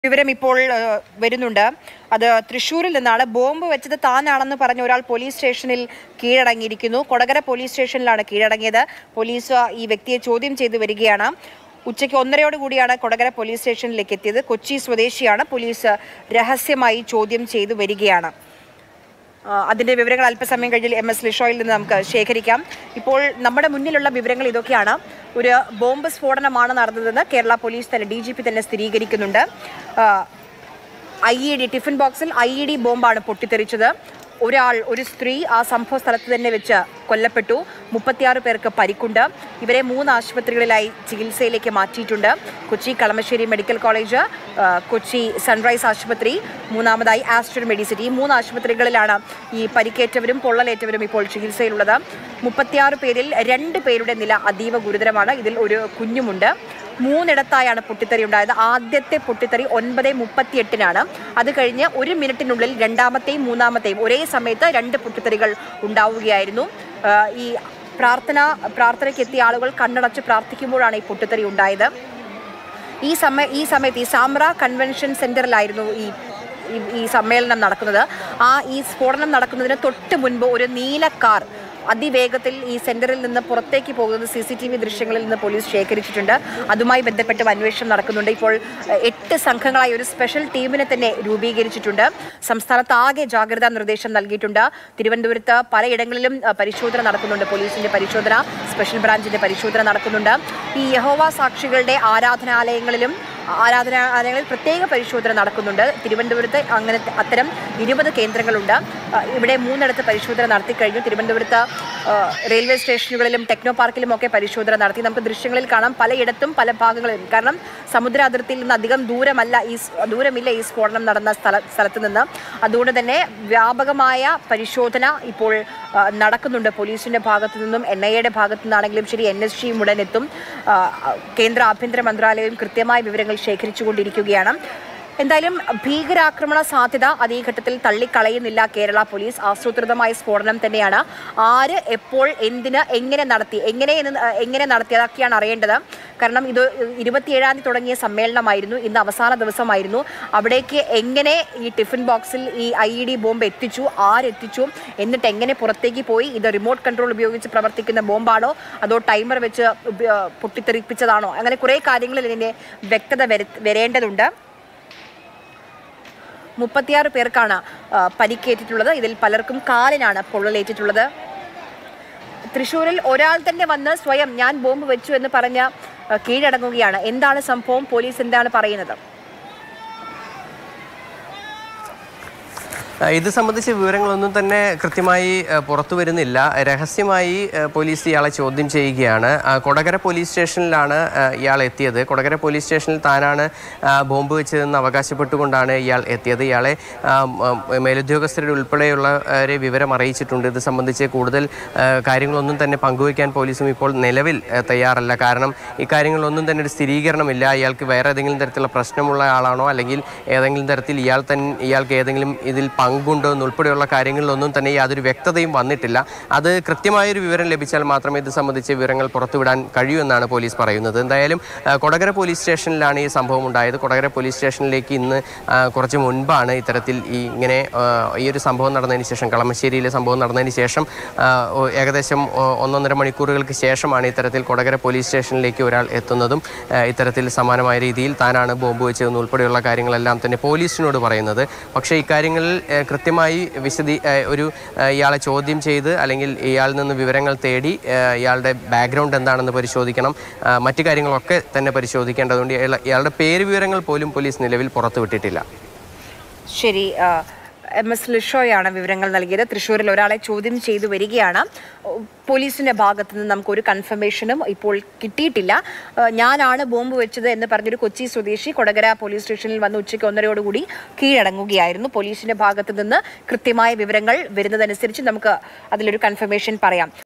വിവരം ഇപ്പോൾ ഏഹ്, വരുന്നുണ്ട് അത് തൃശ്ശൂരിൽ നിന്നാണ് ബോംബ് വെച്ചത് താനാണെന്ന് പറഞ്ഞ ഒരാൾ പോലീസ് സ്റ്റേഷനിൽ കീഴടങ്ങിയിരിക്കുന്നു കൊടകര പോലീസ് സ്റ്റേഷനിലാണ് കീഴടങ്ങിയത് പോലീസ് ഈ വ്യക്തിയെ ചോദ്യം ചെയ്തു വരികയാണ് ഉച്ചയ്ക്ക് ഒന്നരയോട് കൂടിയാണ് കൊടകര പോലീസ് സ്റ്റേഷനിലേക്ക് എത്തിയത് കൊച്ചി സ്വദേശിയാണ് പോലീസ് രഹസ്യമായി ചോദ്യം ചെയ്തു വരികയാണ് ആ, അതിന്റെ വിവരങ്ങൾ അല്പസമയം കഴിഞ്ഞ് എം എസ് ലിഷോയിൽ നിന്ന് നമുക്ക് ശേഖരിക്കാം ഇപ്പോൾ നമ്മുടെ മുന്നിലുള്ള വിവരങ്ങൾ ഇതൊക്കെയാണ് ഒരു ബോംബ് സ്ഫോടനമാണ് നടന്നതെന്ന് കേരള പോലീസ് തന്നെ ഡി ജി പി തന്നെ സ്ഥിരീകരിക്കുന്നുണ്ട് ഐ ഇ ഡി ടിഫിൻ ബോക്സിൽ ഐ ഇ ഡി ബോംബാണ് പൊട്ടിത്തെറിച്ചത് ഒരാൾ ഒരു സ്ത്രീ ആ സംഭവ സ്ഥലത്ത് തന്നെ വെച്ച് കൊല്ലപ്പെട്ടു മുപ്പത്തിയാറ് പേർക്ക് പരിക്കുണ്ട് ഇവരെ മൂന്ന് ആശുപത്രികളിലായി ചികിത്സയിലേക്ക് മാറ്റിയിട്ടുണ്ട് കൊച്ചി കളമശ്ശേരി മെഡിക്കൽ കോളേജ് ആ, കൊച്ചി സൺറൈസ് ആശുപത്രി മൂന്നാമതായി ആസ്റ്റർ മെഡിസിറ്റി ഈ മൂന്ന് ആശുപത്രികളിലാണ് ഈ പരിക്കേറ്റവരും പൊള്ളലേറ്റവരും ഇപ്പോൾ ചികിത്സയിലുള്ളത് മുപ്പത്തിയാറ് പേരിൽ രണ്ട് പേരുടെ നില അതീവ ഗുരുതരമാണ് ഇതിൽ ഒരു കുഞ്ഞുമുണ്ട് മൂന്നിടത്തായാണ് പൊട്ടിത്തെറി ഉണ്ടായത് ആദ്യത്തെ പൊട്ടിത്തെറി ഒൻപത് മുപ്പത്തിയെട്ടിനാണ് അത് കഴിഞ്ഞ് ഒരു മിനിറ്റിനുള്ളിൽ രണ്ടാമത്തെയും മൂന്നാമത്തെയും ഒരേ സമയത്ത് രണ്ട് പൊട്ടിത്തെറികൾ ഉണ്ടാവുകയായിരുന്നു ആ, ഈ പ്രാർത്ഥന പ്രാർത്ഥനയ്ക്ക് എത്തിയ ആളുകൾ കണ്ണടച്ച് പ്രാർത്ഥിക്കുമ്പോഴാണ് ഈ പൊട്ടിത്തെറി ഉണ്ടായത് ഈ സമയ ഈ സമയത്ത് ഈ സാമ്ര കൺവെൻഷൻ സെന്ററിലായിരുന്നു ഈ ഈ- ഈ സമ്മേളനം നടക്കുന്നത് ആ ഈ സ്ഫോടനം നടക്കുന്നതിന് തൊട്ട് മുൻപ് ഒരു നീല കാർ അതിവേഗത്തിൽ ഈ സെന്ററിൽ നിന്ന് പുറത്തേക്ക് പോകുന്നത് സി സി ടി വി ദൃശ്യങ്ങളിൽ നിന്ന് പോലീസ് ശേഖരിച്ചിട്ടുണ്ട് അതുമായി ബന്ധപ്പെട്ട് അന്വേഷണം നടക്കുന്നുണ്ട് ഇപ്പോൾ എഹ്, എട്ട് സംഘങ്ങളായി ഒരു സ്പെഷ്യൽ ടീമിനെ തന്നെ രൂപീകരിച്ചിട്ടുണ്ട് സംസ്ഥാനത്ത് ആകെ ജാഗ്രതാ നിർദ്ദേശം നൽകിയിട്ടുണ്ട് തിരുവനന്തപുരത്ത് പലയിടങ്ങളിലും അഹ്, പരിശോധന നടക്കുന്നുണ്ട് പോലീസിന്റെ പരിശോധന സ്പെഷ്യൽ ബ്രാഞ്ചിന്റെ പരിശോധന നടക്കുന്നുണ്ട് ഈ യഹോവ സാക്ഷികളുടെ ആരാധനാലയങ്ങളിലും ആരാധനാലയങ്ങളിൽ പ്രത്യേക പരിശോധന നടക്കുന്നുണ്ട് തിരുവനന്തപുരത്ത് അങ്ങനെ അത്തരം ഇരുപത് കേന്ദ്രങ്ങളുണ്ട് ആ, ഇവിടെ മൂന്നിടത്ത് പരിശോധന നടത്തി കഴിഞ്ഞു തിരുവനന്തപുരത്ത് ആ, റെയിൽവേ സ്റ്റേഷനുകളിലും ടെക്നോ പാർക്കിലും ഒക്കെ പരിശോധന നടത്തി നമുക്ക് ദൃശ്യങ്ങളിൽ കാണാം പലയിടത്തും പല ഭാഗങ്ങളിലും കാരണം സമുദ്ര അതിർത്തിയിൽ നിന്ന് അധികം ദൂരമല്ല ഈ സ്- ദൂരമില്ല ഈ സ്ഫോടനം നടന്ന സ്ഥല സ്ഥലത്ത് നിന്ന് അതുകൊണ്ട് തന്നെ വ്യാപകമായ പരിശോധന ഇപ്പോൾ ആ, നടക്കുന്നുണ്ട് പോലീസിന്റെ ഭാഗത്തു നിന്നും എൻ ഐ എയുടെ ഭാഗത്തു നിന്നാണെങ്കിലും ശരി എൻ എസ് ജിയും ഉടൻ എത്തും ആ, കേന്ദ്ര ആഭ്യന്തര മന്ത്രാലയം കൃത്യമായ വിവരങ്ങൾ ശേഖരിച്ചുകൊണ്ടിരിക്കുകയാണ് എന്തായാലും ഭീകരാക്രമണ സാധ്യത അത് ഈ ഘട്ടത്തിൽ തള്ളിക്കളയുന്നില്ല കേരള പോലീസ് ആസൂത്രിതമായ സ്ഫോടനം തന്നെയാണ് ആര് എപ്പോൾ എന്തിന് എങ്ങനെ നടത്തി എങ്ങനെ എന്ന് എങ്ങനെ നടത്തി അതൊക്കെയാണ് അറിയേണ്ടത് കാരണം ഇത് ഇരുപത്തിയേഴാം തീയതി തുടങ്ങിയ സമ്മേളനമായിരുന്നു ഇന്ന് അവസാന ദിവസമായിരുന്നു അവിടേക്ക് എങ്ങനെ ഈ ടിഫിൻ ബോക്സിൽ ഈ ഐ ഇ ഡി ബോംബ് എത്തിച്ചു ആരെത്തിച്ചു എന്നിട്ട് എങ്ങനെ പുറത്തേക്ക് പോയി ഇത് റിമോട്ട് കൺട്രോൾ ഉപയോഗിച്ച് പ്രവർത്തിക്കുന്ന ബോംബാണോ അതോ ടൈമർ വെച്ച് ഉപ- പൊട്ടിത്തെറിപ്പിച്ചതാണോ അങ്ങനെ കുറേ കാര്യങ്ങളിൽ ഇതിൻ്റെ വ്യക്തത വര- വരേണ്ടതുണ്ട് മുപ്പത്തിയാറ് പേർക്കാണ് ആ, പരിക്കേറ്റിട്ടുള്ളത് ഇതിൽ പലർക്കും കാലിനാണ് പൊള്ളലേറ്റിട്ടുള്ളത് തൃശ്ശൂരിൽ ഒരാൾ തന്നെ വന്ന് സ്വയം ഞാൻ ബോംബ് വെച്ചു എന്ന് പറഞ്ഞ ആ, കീഴടങ്ങുകയാണ് എന്താണ് സംഭവം പോലീസ് എന്താണ് പറയുന്നത് ആ, ഇത് സംബന്ധിച്ച വിവരങ്ങളൊന്നും തന്നെ കൃത്യമായി ആ, പുറത്തു വരുന്നില്ല രഹസ്യമായി ആ, പോലീസ് ഇയാളെ ചോദ്യം ചെയ്യുകയാണ് ആ, കൊടകര പോലീസ് സ്റ്റേഷനിലാണ് ആ, ഇയാൾ എത്തിയത് കൊടകര പോലീസ് സ്റ്റേഷനിൽ താനാണ് ആ, ബോംബ് വെച്ചതെന്ന് അവകാശപ്പെട്ടുകൊണ്ടാണ് ഇയാൾ എത്തിയത് ഇയാളെ ആ, മ- മേലുദ്യോഗസ്ഥരുടെ ഉൾപ്പെടെയുള്ളവരെ വിവരം അറിയിച്ചിട്ടുണ്ട് ഇത് സംബന്ധിച്ച് കൂടുതൽ ആ, കാര്യങ്ങളൊന്നും തന്നെ പങ്കുവയ്ക്കാൻ പോലീസും ഇപ്പോൾ നിലവിൽ ആ, തയ്യാറല്ല കാരണം ഇക്കാര്യങ്ങളൊന്നും തന്നെ ഒരു സ്ഥിരീകരണമില്ല ഇയാൾക്ക് വേറെ ഏതെങ്കിലും തരത്തിലുള്ള പ്രശ്നമുള്ള ആളാണോ അല്ലെങ്കിൽ ഏതെങ്കിലും തരത്തിൽ ഇയാൾ തന്നെ ഇയാൾക്ക് ഏതെങ്കിലും ഇതിൽ പങ്കുണ്ടോ എന്നുൾപ്പെടെയുള്ള കാര്യങ്ങളിലൊന്നും തന്നെ യാതൊരു വ്യക്തതയും വന്നിട്ടില്ല അത് കൃത്യമായൊരു വിവരം ലഭിച്ചാൽ മാത്രമേ ഇത് സംബന്ധിച്ച വിവരങ്ങൾ പുറത്തുവിടാൻ കഴിയൂ എന്നാണ് പോലീസ് പറയുന്നത് എന്തായാലും ആ, കൊടകര പോലീസ് സ്റ്റേഷനിലാണ് ഈ സംഭവം ഉണ്ടായത് കൊടകര പോലീസ് സ്റ്റേഷനിലേക്ക് ഇന്ന് ആ, കുറച്ച് മുൻപാണ് ഇത്തരത്തിൽ ഈ ഇങ്ങനെ ആ, ഈ ഒരു സംഭവം നടന്നതിന് ശേഷം കളമശ്ശേരിയിലെ സംഭവം നടന്നതിന് ശേഷം ആ, ഒ- ഏകദേശം ഒ- ഒന്നൊന്നര മണിക്കൂറുകൾക്ക് ശേഷമാണ് ഇത്തരത്തിൽ കൊടകര പോലീസ് സ്റ്റേഷനിലേക്ക് ഒരാൾ എത്തുന്നതും ആ, ഇത്തരത്തിൽ സമാനമായ രീതിയിൽ താനാണ് ബോംബ് വെച്ചതെന്ന് ഉൾപ്പെടെയുള്ള കാര്യങ്ങളെല്ലാം തന്നെ പോലീസിനോട് പറയുന്നത് പക്ഷേ ഇക്കാര്യങ്ങളിൽ ആ, കൃത്യമായി വിശദീ ആ, ഒരു ആ, ഇയാളെ ചോദ്യം ചെയ്ത് അല്ലെങ്കിൽ ഇയാളിൽ നിന്ന് വിവരങ്ങൾ തേടി ആ, ഇയാളുടെ ബാക്ക്ഗ്രൗണ്ട് എന്താണെന്ന് പരിശോധിക്കണം ആ, മറ്റു കാര്യങ്ങളൊക്കെ തന്നെ പരിശോധിക്കേണ്ടതുകൊണ്ട് ഇയാള- ഇയാളുടെ പേര് വിവരങ്ങൾ പോലും പോലീസ് നിലവിൽ പുറത്തുവിട്ടിട്ടില്ല ശരി ആ, എം എസ് ലിഷോയാണ് വിവരങ്ങൾ നൽകിയത് തൃശ്ശൂരിൽ ഒരാളെ ചോദ്യം ചെയ്തു വരികയാണ് ഓ, പോലീസിന്റെ ഭാഗത്ത് നിന്ന് നമുക്ക് ഒരു കൺഫർമേഷനും ഇപ്പോൾ കിട്ടിയിട്ടില്ല ആ, ഞാനാണ് ബോംബ് വെച്ചത് എന്ന് പറഞ്ഞൊരു കൊച്ചി സ്വദേശി കൊടകര പോലീസ് സ്റ്റേഷനിൽ വന്ന് ഉച്ചയ്ക്ക് ഒന്നരയോടുകൂടി കീഴടങ്ങുകയായിരുന്നു പോലീസിന്റെ ഭാഗത്ത് നിന്ന് കൃത്യമായ വിവരങ്ങൾ വരുന്നതനുസരിച്ച് നമുക്ക് അതിലൊരു കൺഫർമേഷൻ പറയാം